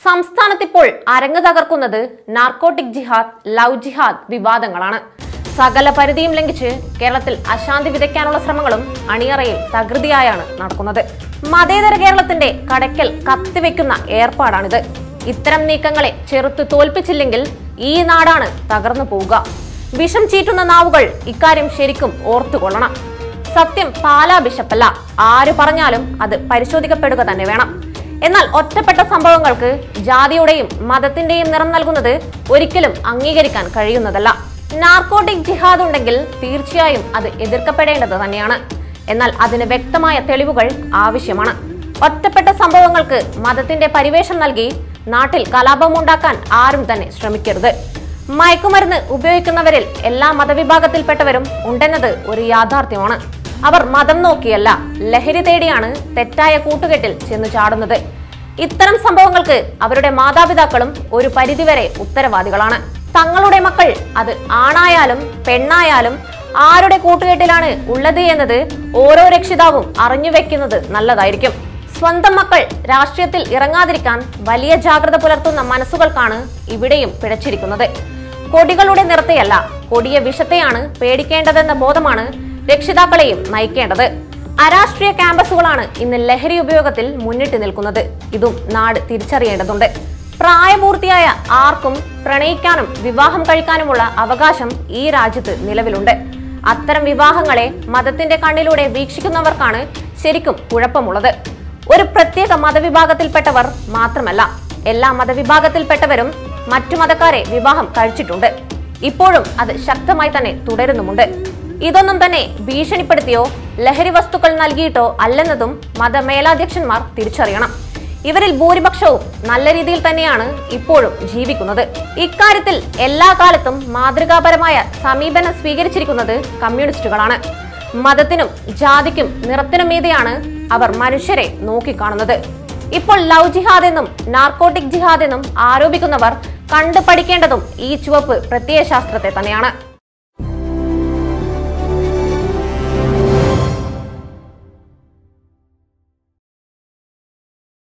സംസ്ഥാനത്തിപ്പോൾ അരങ്ങ് തകർക്കുന്നത് നാർക്കോട്ടിക് ജിഹാദ് ലവ് ജിഹാദ് വിവാദങ്ങളാണ് സകല പരിധിയും ലംഘിച്ച് കേരളത്തിൽ അശാന്തി വിതയ്ക്കാനുള്ള ശ്രമങ്ങളും അണിയറയിൽ തകൃതിയായാണ് നടക്കുന്നത് മതേതര കേരളത്തിന്റെ കടയ്ക്കൽ കത്തിവെക്കുന്ന ഏർപ്പാടാണിത് ഇത്തരം നീക്കങ്ങളെ ചെറുത്തു തോൽപ്പിച്ചില്ലെങ്കിൽ ഈ നാടാണ് തകർന്നു പോവുക വിഷം ചീറ്റുന്ന നാവുകൾ ഇക്കാര്യം ശരിക്കും ഓർത്തുകൊള്ളണം സത്യം പാലാ ബിഷപ്പല്ല ആര് പറഞ്ഞാലും അത് പരിശോധിക്കപ്പെടുക തന്നെ വേണം എന്നാൽ ഒറ്റപ്പെട്ട സംഭവങ്ങൾക്ക് ജാതിയുടെയും മതത്തിന്റെയും നിറം നൽകുന്നത് ഒരിക്കലും അംഗീകരിക്കാൻ കഴിയുന്നതല്ല നാർക്കോട്ടിക് ജിഹാദ് ഉണ്ടെങ്കിൽ തീർച്ചയായും അത് എതിർക്കപ്പെടേണ്ടത് തന്നെയാണ് എന്നാൽ അതിന് വ്യക്തമായ തെളിവുകൾ ആവശ്യമാണ് ഒറ്റപ്പെട്ട സംഭവങ്ങൾക്ക് മതത്തിന്റെ പരിവേഷം നൽകി നാട്ടിൽ കലാപമുണ്ടാക്കാൻ ആരും തന്നെ ശ്രമിക്കരുത് മയക്കുമരുന്ന് ഉപയോഗിക്കുന്നവരിൽ എല്ലാ മതവിഭാഗത്തിൽപ്പെട്ടവരും ഉണ്ടെന്നത് ഒരു യാഥാർത്ഥ്യമാണ് അവർ മതം നോക്കിയല്ല ലഹരി തേടിയാണ് തെറ്റായ കൂട്ടുകെട്ടിൽ ചെന്ന് ചാടുന്നത് ഇത്തരം സംഭവങ്ങൾക്ക് അവരുടെ മാതാപിതാക്കളും ഒരു പരിധിവരെ ഉത്തരവാദികളാണ് തങ്ങളുടെ മക്കൾ അത് ആണായാലും പെണ്ണായാലും ആരുടെ കൂട്ടുകെട്ടിലാണ് ഉള്ളത് എന്നത് ഓരോ രക്ഷിതാവും അറിഞ്ഞു വെക്കുന്നത് നല്ലതായിരിക്കും സ്വന്തം മക്കൾ രാഷ്ട്രീയത്തിൽ ഇറങ്ങാതിരിക്കാൻ വലിയ ജാഗ്രത പുലർത്തുന്ന മനസ്സുകൾക്കാണ് ഇവിടെയും പിഴച്ചിരിക്കുന്നത് കൊടികളുടെ നിറത്തെയല്ല കൊടിയ വിഷത്തെയാണ് പേടിക്കേണ്ടതെന്ന ബോധമാണ് രക്ഷിതാക്കളെയും നയിക്കേണ്ടത് അരാഷ്ട്രീയ ക്യാമ്പസുകളാണ് ഇന്ന് ലഹരി ഉപയോഗത്തിൽ മുന്നിട്ട് നിൽക്കുന്നത് ഇതും നാട് തിരിച്ചറിയേണ്ടതുണ്ട് പ്രായപൂർത്തിയായ ആർക്കും പ്രണയിക്കാനും വിവാഹം കഴിക്കാനുമുള്ള അവകാശം ഈ രാജ്യത്ത് നിലവിലുണ്ട് അത്തരം വിവാഹങ്ങളെ മതത്തിന്റെ കണ്ണിലൂടെ വീക്ഷിക്കുന്നവർക്കാണ് ശരിക്കും കുഴപ്പമുള്ളത് ഒരു പ്രത്യേക മതവിഭാഗത്തിൽപ്പെട്ടവർ മാത്രമല്ല എല്ലാ മതവിഭാഗത്തിൽപ്പെട്ടവരും മറ്റു മതക്കാരെ വിവാഹം കഴിച്ചിട്ടുണ്ട് ഇപ്പോഴും അത് ശക്തമായി തന്നെ തുടരുന്നുമുണ്ട് ഇതൊന്നും തന്നെ ഭീഷണിപ്പെടുത്തിയോ ലഹരി വസ്തുക്കൾ നൽകിയിട്ടോ അല്ലെന്നതും മതമേലാധ്യക്ഷന്മാർ തിരിച്ചറിയണം ഇവരിൽ ഭൂരിപക്ഷവും നല്ല രീതിയിൽ തന്നെയാണ് ഇപ്പോഴും ജീവിക്കുന്നത് ഇക്കാര്യത്തിൽ എല്ലാ കാലത്തും മാതൃകാപരമായ സമീപനം സ്വീകരിച്ചിരിക്കുന്നത് കമ്മ്യൂണിസ്റ്റുകളാണ് മതത്തിനും ജാതിക്കും നിറത്തിനും മീതെയാണ് അവർ മനുഷ്യരെ നോക്കിക്കാണുന്നത് ഇപ്പോൾ ലവ് ജിഹാദ് എന്നും നാർക്കോട്ടിക് ജിഹാദ് എന്നും ആരോപിക്കുന്നവർ കണ്ടു പഠിക്കേണ്ടതും ഈ ചുവപ്പ് പ്രത്യയശാസ്ത്രത്തെ തന്നെയാണ്